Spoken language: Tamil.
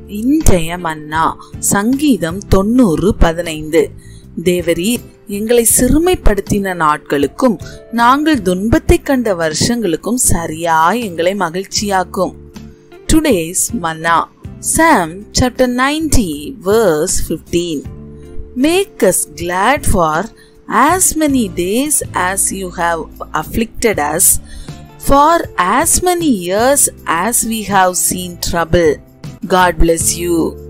இன்றைய மன்னா சங்கீதம் தொண்ணூறு பதினைந்து தேவரீர் எங்களை சிறுமைப்படுத்தின நாட்களுக்கும் நாங்கள் துன்பத்தை கண்ட வருஷங்களுக்கும் சரியா எங்களை மகிழ்ச்சியாக்கும் today's manna Psalm chapter 90 verse 15 Make us glad for as many days as you have afflicted us for as many years as we have seen trouble. God bless you.